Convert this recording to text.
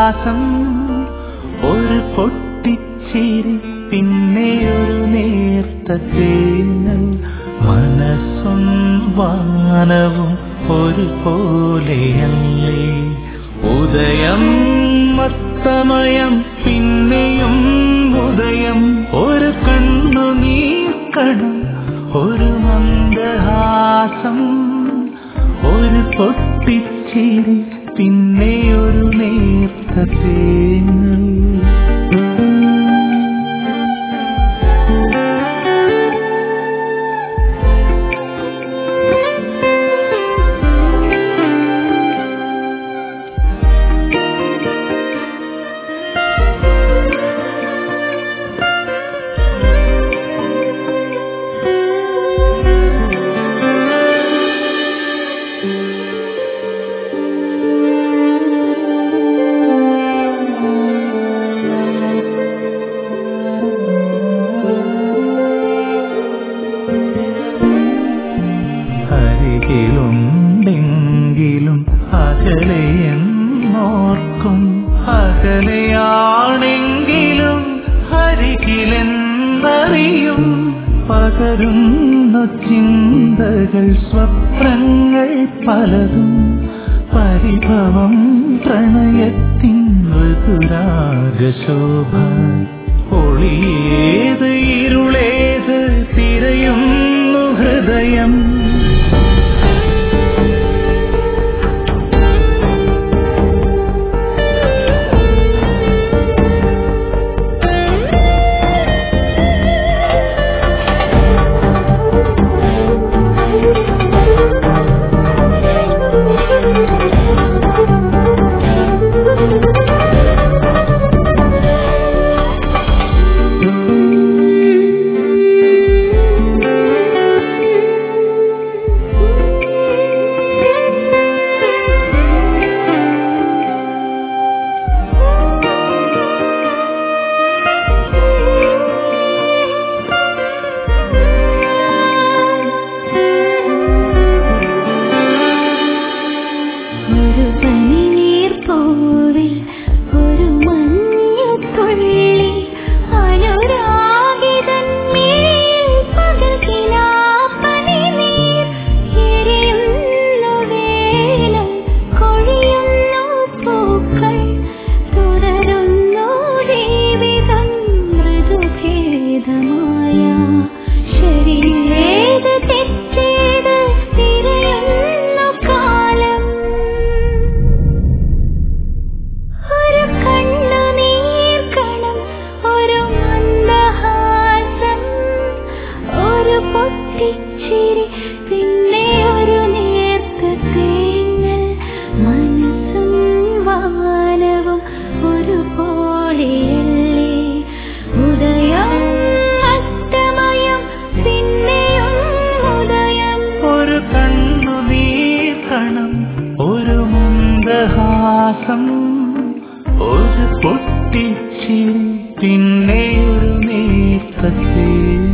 മന്ദഹാസം ഒരു പൊട്ടിച്ചിരി പിന്നെ ഒരു നേർത്ത തേങ്ങൽ മനസ്സും വാനവും ഒരുപോലെയല്ലേ ഉദയം അസ്തമയം പിന്നെയും ഉദയം ഒരു കണ്ണു നീക്കണം ഒരു മന്ദഹാസം ഒരു പൊട്ടിച്ചിരി പിന്നെ ഒരു നേർത്ത തേങ്ങൽ അരികിലുണ്ടെങ്കിലും അകലെയെന്നോർക്കും അകലെയാണെങ്കിലും അരികിലെന്നറിയും പകരുന്ന ചിന്തകൾ സ്വപ്നങ്ങൾ പലതും പരിഭവം പ്രണയത്തിൻ ഋതുരാഗശോഭ ഒളിയേത് ഇരുളേത് തിരയുന്നു ഹൃദയം ഒരു പനിനീർപ്പൂവിൽ ഒരു മഞ്ഞുതുള്ളി അനുരാഗിതൻ മിഴിയിൽ പകൽക്കിനാപ്പനിനീർ എരിയുന്നു വേലം കൊഴിയുന്നു പൂക്കൾ തുടരുന്നു ജീവിതം മൃദുഭേദമായ ശരീരേത് തെറ്റേത് തിരയുന്നു കാലം ഒരു കണ്ണുനീർക്കണം ഒരു മന്ദഹാസം ഒരു പൊട്ടിച്ചിരി പിന്നെ ഒരു നേർത്ത തേങ്ങൽ മനസ്സും വാനവും ഒരുപോലെയല്ലേ ഉദയം അസ്തമയം പിന്നെയും ഉദയം ഒരു കണ്ണു നീക്കണം ഒരു മന്ദഹാസം ഒരു പൊട്ടിച്ചിരി പിന്നെ ഒരു നേർത്ത തേങ്ങൽ